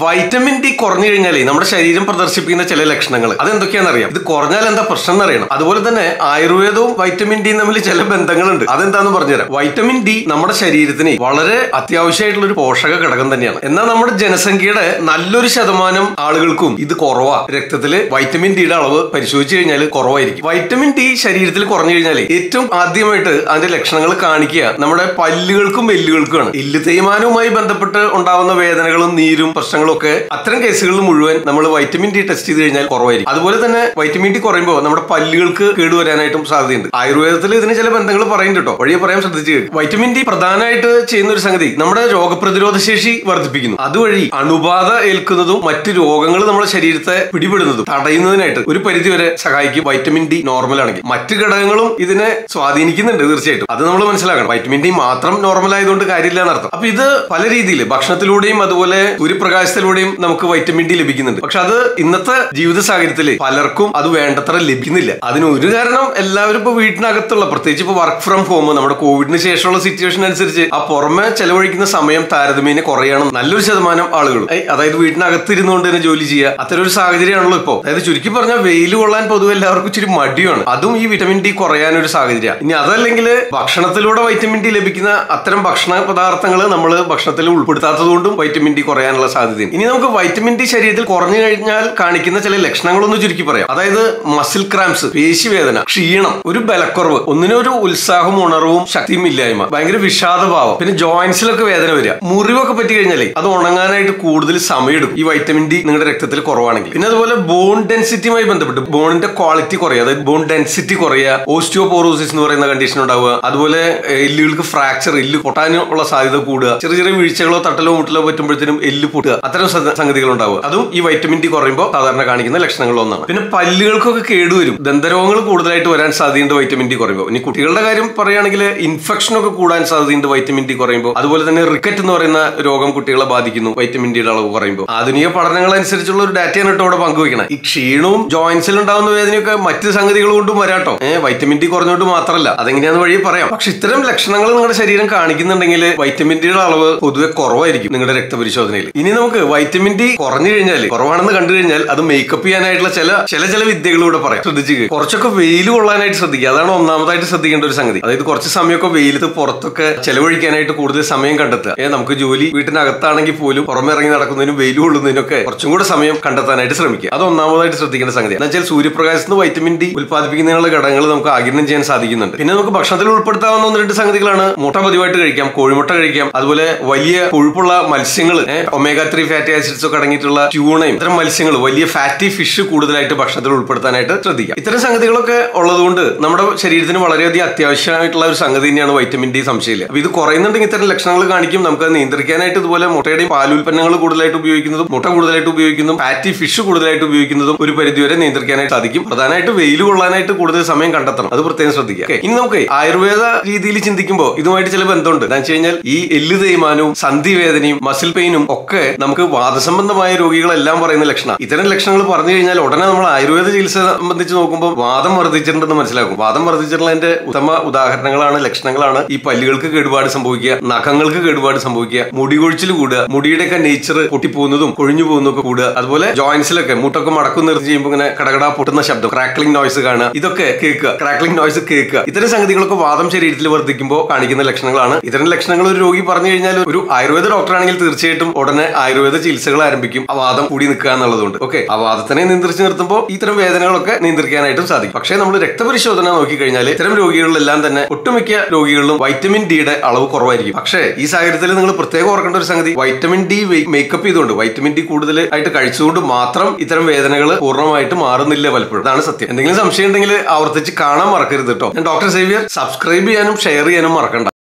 Vitamin D കുറഞ്ഞു കഴിഞ്ഞാലേ നമ്മുടെ ശരീരം പ്രദർശിപ്പിക്കുന്ന ചില ലക്ഷണങ്ങൾ അതെന്തൊക്കെയാണെന്ന് അറിയാം ഇത് കുറഞ്ഞാൽ എന്താ പ്രശ്നം എന്നറിയണം അതുപോലെ തന്നെ ആയുർവേദവും വൈറ്റമിൻ ഡിയും തമ്മിൽ ചില ബന്ധങ്ങളുണ്ട് അതെന്താന്ന് പറഞ്ഞുതരാം വൈറ്റമിൻ ഡി നമ്മുടെ ശരീരത്തിന് വളരെ അത്യാവശ്യമായിട്ടുള്ള ഒരു പോഷക ഘടകം തന്നെയാണ് എന്നാൽ നമ്മുടെ ജനസംഖ്യയുടെ നല്ലൊരു ശതമാനം ആളുകൾക്കും ഇത് കുറവാ രക്തത്തില് വൈറ്റമിൻ ഡിയുടെ അളവ് പരിശോധിച്ചു കഴിഞ്ഞാൽ കുറവായിരിക്കും വൈറ്റമിൻ ഡി ശരീരത്തിൽ കുറഞ്ഞു കഴിഞ്ഞാൽ ഏറ്റവും ആദ്യമായിട്ട് അതിന്റെ ലക്ഷണങ്ങൾ കാണിക്കുക നമ്മുടെ പല്ലുകൾക്കും എല്ലുകൾക്കുമാണ് എല്ല് തേയ്മാനവുമായി ബന്ധപ്പെട്ട് ഉണ്ടാവുന്ന വേദനകളും നീരും പ്രശ്നങ്ങളും ഒക്കെ അത്തരം കേസുകളിൽ മുഴുവൻ നമ്മൾ വൈറ്റമിൻ ഡി ടെസ്റ്റ് ചെയ്ത് കഴിഞ്ഞാൽ കുറവായിരിക്കും അതുപോലെ തന്നെ വൈറ്റമിൻ ഡി കുറയുമ്പോൾ നമ്മുടെ പല്ലുകൾക്ക് കേടുവരാനായിട്ടും സാധ്യതയുണ്ട് ആയുർവേദത്തിൽ ഇതിന് ചില ബന്ധങ്ങൾ പറയുന്നുണ്ട് കേട്ടോ വഴിയെ പറയാൻ ശ്രദ്ധിച്ചു കേൾക്കും. വൈറ്റമിൻ ഡി പ്രധാനമായിട്ട് ചെയ്യുന്ന ഒരു സംഗതി നമ്മുടെ രോഗപ്രതിരോധ ശേഷി വർദ്ധിപ്പിക്കുന്നു അതുവഴി അണുബാധ ഏൽക്കുന്നതും മറ്റ് രോഗങ്ങൾ നമ്മുടെ ശരീരത്തെ പിടിപെടുന്നതും തടയുന്നതിനായിട്ട് ഒരു പരിധിവരെ സഹായിക്കും വൈറ്റമിൻ ഡി നോർമൽ ആണെങ്കിൽ മറ്റ് ഘടകങ്ങളും ഇതിനെ സ്വാധീനിക്കുന്നുണ്ട് തീർച്ചയായിട്ടും അത് നമ്മൾ മനസ്സിലാക്കണം വൈറ്റമിൻ ഡി മാത്രം നോർമൽ ആയതുകൊണ്ട് കാര്യമില്ല എന്നർത്ഥം അപ്പൊ ഇത് പല രീതിയിൽ ഭക്ഷണത്തിലൂടെയും അതുപോലെ സൂര്യപ്രകാശത്തിലൂടെയും നമുക്ക് വൈറ്റമിൻ ഡി ലഭിക്കുന്നുണ്ട് പക്ഷെ അത് ഇന്നത്തെ ജീവിത സാഹചര്യത്തിൽ പലർക്കും അത് വേണ്ടത്ര ലഭിക്കുന്നില്ല അതിന് ഒരു കാരണം എല്ലാവരും ഇപ്പൊ വീട്ടിനകത്തുള്ള പ്രത്യേകിച്ച് ഇപ്പൊ വർക്ക് ഫ്രം ഹോം നമ്മുടെ കോവിഡിന് ശേഷമുള്ള സിറ്റുവേഷൻ അനുസരിച്ച് ആ പുറമെ ചെലവഴിക്കുന്ന സമയം താരതമ്യേന കുറയണം നല്ലൊരു ശതമാനം ആളുകൾ അതായത് വീട്ടിനകത്ത് ഇരുന്നുകൊണ്ട് തന്നെ ജോലി ചെയ്യുക അത്തരം ഒരു സാഹചര്യമാണല്ലോ ഇപ്പോൾ അതായത് ചുരുക്കി പറഞ്ഞാൽ വെയിൽ കൊള്ളാൻ പൊതുവെ എല്ലാവർക്കും ഇച്ചിരി മടിയാണ് അതും ഈ വിറ്റമിൻ ഡി കുറയാൻ ഒരു സാഹചര്യം ഇനി അതല്ലെങ്കിൽ ഭക്ഷണത്തിലൂടെ വൈറ്റമിൻ ഡി ലഭിക്കുന്ന അത്തരം ഭക്ഷണ പദാർത്ഥങ്ങൾ നമ്മൾ ഭക്ഷണത്തിൽ ഉൾപ്പെടുത്താത്തത് കൊണ്ടും വൈറ്റമിൻ ഡി കുറയാനുള്ള സാധ്യതയുണ്ട് ഇനി നമുക്ക് വൈറ്റമിൻ ഡി ശരീരത്തിൽ കുറഞ്ഞു കഴിഞ്ഞാൽ കാണിക്കുന്ന ചില ലക്ഷണങ്ങളൊന്ന് ചുരുക്കി പറയാം അതായത് മസിൽ ക്രാംസ് പേശിവേദന ക്ഷീണം ഒരു ബലക്കുറവ് ഒന്നിനൊരു ഉത്സാഹവും ഉണർവും ശക്തിയും ഇല്ലായ്മ ഭയങ്കര വിഷാദഭാവം പിന്നെ ജോയിന്റ്സിലൊക്കെ വേദന വരിക മുറിവൊക്കെ പറ്റി കഴിഞ്ഞാലേ അത് ഉണങ്ങാനായിട്ട് കൂടുതൽ സമയമെടുക്കും ഈ വൈറ്റമിൻ ഡി നിങ്ങളുടെ രക്തത്തിൽ കുറവാണെങ്കിൽ പിന്നെ അതുപോലെ ബോൺ ഡെൻസിറ്റിയുമായി ബന്ധപ്പെട്ട് ബോണിന്റെ ക്വാളിറ്റി കുറയുക അതായത് ബോൺ ഡെൻസിറ്റി കുറയുക ഓസ്റ്റിയോപോറോസിസ് എന്ന് പറയുന്ന കണ്ടീഷൻ ഉണ്ടാവുക അതുപോലെ ഏഹ്, എല്ലുകൾക്ക് ഫ്രാക്ചർ എല്ല് പൊട്ടാനുള്ള സാധ്യത കൂടുക ചെറിയ ചെറിയ വീഴ്ചകളോ തട്ടലോ മുട്ടലോ പറ്റുമ്പോഴത്തേനും എല്ല് പൊട്ടുക അത്തരം സ- സംഗതികൾ ഉണ്ടാവുക അതും ഈ വൈറ്റമിൻ ഡി കുറയുമ്പോൾ സാധാരണ കാണിക്കുന്ന ലക്ഷണങ്ങളൊന്നാണ് പിന്നെ പല്ലുകൾക്കൊക്കെ കേടുവരും ദന്തരോഗങ്ങൾ കൂടുതലായിട്ട് വരാൻ സാധ്യതയുണ്ട് വൈറ്റമിൻ ഡി കുറയുമ്പോൾ ഇനി കുട്ടികളുടെ കാര്യം പറയുകയാണെങ്കിൽ ഇൻഫെക്ഷൻ ഒക്കെ കൂടാൻ സാധ്യതയുണ്ട് വൈറ്റമിൻ ഡി കുറയുമ്പോൾ അതുപോലെ തന്നെ റിക്കറ്റ് എന്ന് പറയുന്ന രോഗം കുട്ടികളെ ബാധിക്കുന്നു വൈറ്റമിൻ ഡിയുടെ അളവ് കുറയുമ്പോൾ ആധുനിക പഠനങ്ങൾ അനുസരിച്ചുള്ള ഒരു ഡാറ്റയാണ് കേട്ടോ ഇവിടെ പങ്കുവയ്ക്കണം ഈ ക്ഷീണവും ജോയിന്റ്സിൽ ഉണ്ടാകുന്ന വേദനയൊക്കെ മറ്റ് സംഗതികൾ കൊണ്ടും വരാട്ടോ ഏഹ് വൈറ്റമിൻ ഡി കുറഞ്ഞുകൊണ്ട് മാത്രമല്ല അതെങ്ങനെയാന്ന് വഴി പറയാം പക്ഷെ ഇത്തരം ലക്ഷണങ്ങൾ നിങ്ങളുടെ ശരീരം കാണിക്കുന്നുണ്ടെങ്കിൽ വൈറ്റമിൻ ഡിയുടെ അളവ് പൊതുവെ കുറവായിരിക്കും നിങ്ങളുടെ രക്തപരിശോധനയിൽ ഇനി നമുക്ക് വൈറ്റമിൻ ഡി കുറഞ്ഞു കഴിഞ്ഞാൽ കുറവാണെന്ന് കണ്ടു കഴിഞ്ഞാൽ അത് മേക്കപ്പ് ചെയ്യാനായിട്ടുള്ള ചില ചില ചില വിദ്യകളൂടെ പറയാം ശ്രദ്ധിച്ചു കേൾക്ക്. കുറച്ചൊക്കെ വെയിൽ കൊള്ളാനായിട്ട് ശ്രദ്ധിക്കുക അതാണ് ഒന്നാമതായിട്ട് ശ്രദ്ധിക്കേണ്ട ഒരു സംഗതി അതായത് കുറച്ച് സമയമൊക്കെ വെയിലത്ത് പുറത്തൊക്കെ ചെലവഴിക്കാനായിട്ട് കൂടുതൽ സമയം കണ്ടെത്തുക ഏ നമുക്ക് ജോലി വീട്ടിനകത്താണെങ്കിൽ പോലും പുറമെ ഇറങ്ങി നടക്കുന്നതിനും വെയിൽ കൊള്ളുന്നതിനൊക്കെ കുറച്ചും കൂടെ സമയം കണ്ടെത്താനായിട്ട് ശ്രമിക്കുക അത് ഒന്നാമതായിട്ട് ശ്രദ്ധിക്കേണ്ട സംഗതി എന്ന് വെച്ചാൽ സൂര്യപ്രകാശത്ത് വൈറ്റമിൻ ഡി ഉൽപ്പാദിപ്പിക്കുന്നതിനുള്ള ഘടകങ്ങൾ നമുക്ക് ആഗിരണം ചെയ്യാൻ സാധിക്കുന്നുണ്ട് പിന്നെ നമുക്ക് ഭക്ഷണത്തിൽ ഉൾപ്പെടുത്താവുന്ന ഒന്ന് രണ്ട് സംഗതികളാണ് മുട്ട പതിവായിട്ട് കഴിക്കാം കോഴിമുട്ട കഴിക്കാം അതുപോലെ വലിയ കൊഴുപ്പുള്ള മത്സ്യങ്ങൾ ഒമേഗ ത്രീ ഫാറ്റി ആസിഡ്സ് ഒക്കെ അടങ്ങിയിട്ടുള്ള ട്യൂണയും ഇത്തരം മത്സ്യങ്ങൾ വലിയ ഫാറ്റി ഫിഷ് കൂടുതലായിട്ട് ഭക്ഷണത്തിൽ ഉൾപ്പെടുത്താനായിട്ട് ശ്രദ്ധിക്കാം ഇത്തരം സംഗതികളൊക്കെ ഉള്ളതുകൊണ്ട് നമ്മുടെ ശരീരത്തിന് വളരെയധികം അത്യാവശ്യമായിട്ടുള്ള ഒരു സംഗതി തന്നെയാണ് വൈറ്റമിൻ ഡി സംശയമില്ല അപ്പൊ ഇത് കുറയുന്നുണ്ടെങ്കിൽ ഇത്തരം ലക്ഷണങ്ങൾ കാണിക്കും നമുക്ക് അത് നിയന്ത്രിക്കാനായിട്ട് ഇതുപോലെ മുട്ടയുടെയും പാലുൽപ്പന്നങ്ങൾ കൂടുതലായിട്ട് ഉപയോഗിക്കുന്നതും മുട്ട കൂടുതലായിട്ട് ഉപയോഗിക്കുന്നതും ഫാറ്റി ഫിഷ് കൂടുതലായിട്ട് ഉപയോഗിക്കുന്നതും ഒരു പരിധിവരെ നിയന്ത്രിക്കാനായിട്ട് സാധിക്കും പ്രധാനമായിട്ട് വെയിൽ കൊള്ളാനായിട്ട് കൂടുതൽ സമയം കണ്ടെത്തണം അത് പ്രത്യേകം ശ്രദ്ധിക്കുക Okay. ഇനി നമുക്ക് ആയുർവേദ രീതിയിൽ ചിന്തിക്കുമ്പോൾ ഇതുമായിട്ട് ചില ബന്ധമുണ്ട് എന്താ വെച്ച് കഴിഞ്ഞാൽ ഈ എല്ല് തേയ്മാനവും സന്ധിവേദനയും മസിൽ പെയിനും ഒക്കെ നമുക്ക് വാദസംബന്ധമായ രോഗികളെല്ലാം പറയുന്ന ലക്ഷണം ഇത്തരം ലക്ഷണങ്ങൾ പറഞ്ഞു കഴിഞ്ഞാൽ ഉടനെ നമ്മൾ ആയുർവേദ ചികിത്സ സംബന്ധിച്ച് നോക്കുമ്പോൾ വാദം വർദ്ധിച്ചിട്ടുണ്ടെന്ന് മനസ്സിലാക്കും വാദം വർദ്ധിച്ചിട്ടുള്ളതിന്റെ ഉത്തമ ഉദാഹരണങ്ങളാണ് ലക്ഷണങ്ങളാണ് ഈ പല്ലുകൾക്ക് കേടുപാട് സംഭവിക്കുക നഖങ്ങൾക്ക് കേടുപാട് സംഭവിക്കുക മുടി കൊഴിച്ചിൽ കൂടുക മുടിയുടെയൊക്കെ നേച്ചർ പൊട്ടിപ്പോകുന്നതും കൊഴിഞ്ഞു പോകുന്നതും കൂടുക അതുപോലെ ജോയിന്റ്സിലൊക്കെ മുട്ടൊക്കെ മടക്കും നിർത്തി ചെയ്യുമ്പോൾ ഇങ്ങനെ കടകട പൊട്ടുന്ന ശബ്ദം ക്രാക്ലിംഗ് നോയ്സ് കാണുക ഇതൊക്കെ കേൾക്കുക ക്രാക്ലിംഗ് നോയ്സ് കേൾക്കുക ഇത്തരം സംഗതികളൊക്കെ വാദം ശരീരത്തിൽ വർദ്ധിക്കുമ്പോൾ കാണിക്കുന്ന ലക്ഷണങ്ങളാണ് ഇത്തരം ലക്ഷണങ്ങൾ ഒരു രോഗി പറഞ്ഞു കഴിഞ്ഞാൽ ഒരു ആയുർവേദ ഡോക്ടറാണെങ്കിൽ തീർച്ചയായിട്ടും ഉടനെ ആയുർവേദ ചികിത്സകൾ ആരംഭിക്കും ആ വാദം കൂടി നിൽക്കുക എന്നുള്ളതുകൊണ്ട് ഓക്കെ ആ വാദത്തിനെ നിയന്ത്രിച്ച് നിർത്തുമ്പോൾ ഇത്തരം വേദനകളൊക്കെ നിയന്ത്രിക്കാനായിട്ടും സാധിക്കും പക്ഷേ നമ്മൾ രക്തപരിശോധന നോക്കിക്കഴിഞ്ഞാൽ ഇത്തരം രോഗികളിലെല്ലാം തന്നെ ഒട്ടുമിക്ക രോഗികളിലും വൈറ്റമിൻ ഡിയുടെ അളവ് കുറവായിരിക്കും പക്ഷേ ഈ സാഹചര്യത്തിൽ നിങ്ങൾ പ്രത്യേകം ഓർക്കേണ്ട ഒരു സംഗതി വൈറ്റമിൻ ഡി മേക്കപ്പ് ചെയ്തുകൊണ്ട് വൈറ്റമിൻ ഡി കൂടുതലായിട്ട് കഴിച്ചുകൊണ്ട് മാത്രം ഇത്തരം വേദനകൾ പൂർണ്ണമായിട്ട് മാറുന്നില്ല പലപ്പോഴും അതാണ് സത്യം എന്തെങ്കിലും സംശയം ഉണ്ടെങ്കിൽ ആവർത്തിച്ച് കാണാൻ മറക്കരുത് കേട്ടോ ഞാൻ ഡോക്ടർ സേവിയർ സബ്സ്ക്രൈബ് ചെയ്യാനും ഷെയർ ചെയ്യാനും മറക്കണ്ട